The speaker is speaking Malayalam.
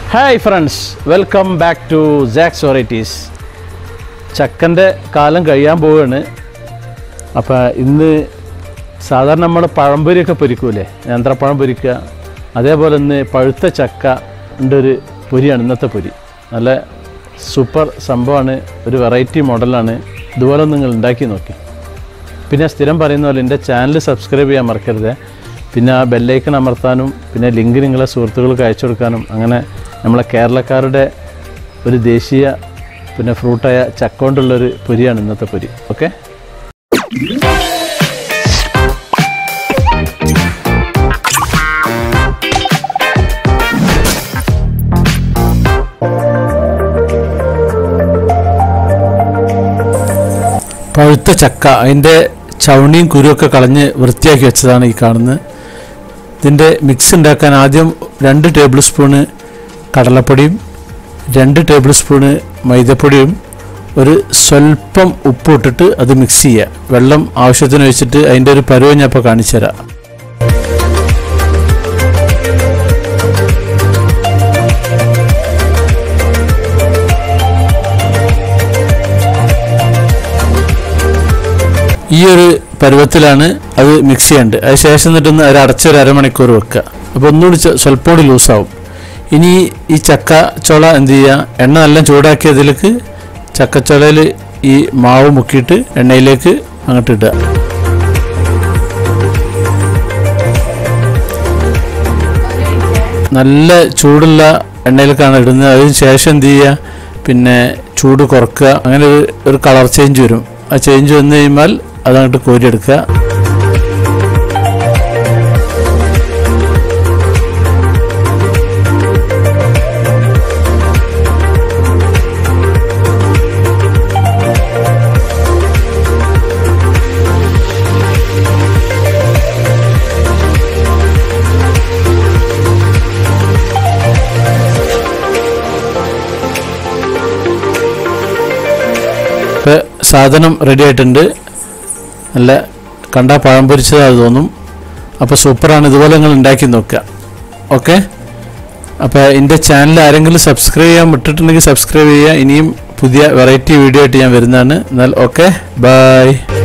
hi friends welcome back to Sax varieties ചക്കൻ്റെ കാലം കഴിയാൻ പോവുകയാണ് അപ്പോൾ ഇന്ന് സാധാരണ നമ്മൾ പഴംപൊരിയൊക്കെ പൊരിക്കൂലേ നേന്ത്രപ്പഴം പൊരിക്കുക അതേപോലെ ഇന്ന് പഴുത്ത ചക്ക ൻ്റെ ഒരു പൊരിയാണ് ഇന്നത്തെ പൊരി നല്ല സൂപ്പർ സംഭവമാണ് ഒരു വെറൈറ്റി മോഡലാണ് ഇതുപോലെ ഒന്ന് നിങ്ങൾ ഉണ്ടാക്കി നോക്കി പിന്നെ സ്ഥിരം പറയുന്ന പോലെ എൻ്റെ ചാനൽ സബ്സ്ക്രൈബ് ചെയ്യാൻ മറക്കരുത് പിന്നെ ആ ബെല്ലൈക്കൺ അമർത്താനും പിന്നെ ലിങ്ക് നിങ്ങളെ സുഹൃത്തുക്കൾക്ക് അയച്ചു കൊടുക്കാനും അങ്ങനെ നമ്മളെ കേരളക്കാരുടെ ഒരു ദേശീയ പിന്നെ ഫ്രൂട്ടായ ചക്ക കൊണ്ടുള്ളൊരു പൊരിയാണ് ഇന്നത്തെ പൊരി ഓക്കെ പഴുത്ത ചക്ക അതിൻ്റെ ചവണിയും കുരുവൊക്കെ കളഞ്ഞ് വൃത്തിയാക്കി വെച്ചതാണ് ഈ കാണുന്നത് ഇതിൻ്റെ മിക്സ് ഉണ്ടാക്കാൻ ആദ്യം രണ്ട് ടേബിൾ സ്പൂണ് കടലപ്പൊടിയും രണ്ട് ടേബിൾ സ്പൂണ് മൈദപ്പൊടിയും ഒരു സ്വല്പം ഉപ്പ് ഇട്ടിട്ട് അത് മിക്സ് ചെയ്യുക വെള്ളം ആവശ്യത്തിന് വെച്ചിട്ട് അതിൻ്റെ ഒരു പരുവം ഞാൻ ഇപ്പോൾ കാണിച്ചു തരാം ഈ ഒരു പരുവത്തിലാണ് അത് മിക്സ് ചെയ്യേണ്ടത് അത് ശേഷം എന്നിട്ടൊന്ന് ഒരു അടച്ചൊരു അരമണിക്കൂർ വെക്കുക അപ്പോൾ ഒന്നുകൂടി ചെ- സ്വല്പം കൂടി ലൂസാവും ഇനി ഈ ചക്ക ചുള എന്ത് ചെയ്യുക എണ്ണ നല്ല ചൂടാക്കിയതിലേക്ക് ചക്കച്ചുളയിൽ ഈ മാവ് മുക്കിയിട്ട് എണ്ണയിലേക്ക് അങ്ങോട്ട് ഇടുക നല്ല ചൂടുള്ള എണ്ണയിലേക്കാണ് ഇടുന്നത് അതിന് ശേഷം എന്ത് ചെയ്യുക പിന്നെ ചൂട് കുറക്കുക അങ്ങനെ ഒരു ഒരു കളർ ചേഞ്ച് വരും ആ ചേഞ്ച് വന്നു കഴിയുമ്പോൾ അതങ്ങോട്ട് കോരിയെടുക്കുക ഇപ്പോൾ സാധനം റെഡി ആയിട്ടുണ്ട് നല്ല കണ്ട പഴം പൊരിച്ചതായി തോന്നും അപ്പോൾ സൂപ്പറാണ് ഇതുപോലെ നിങ്ങൾ ഉണ്ടാക്കി നോക്കുക ഓക്കെ അപ്പോൾ എൻ്റെ ചാനൽ ആരെങ്കിലും സബ്സ്ക്രൈബ് ചെയ്യാൻ വിട്ടിട്ടുണ്ടെങ്കിൽ സബ്സ്ക്രൈബ് ചെയ്യുക ഇനിയും പുതിയ വെറൈറ്റി വീഡിയോ ആയിട്ട് ഞാൻ വരുന്നതാണ് എന്നാൽ ഓക്കെ ബൈ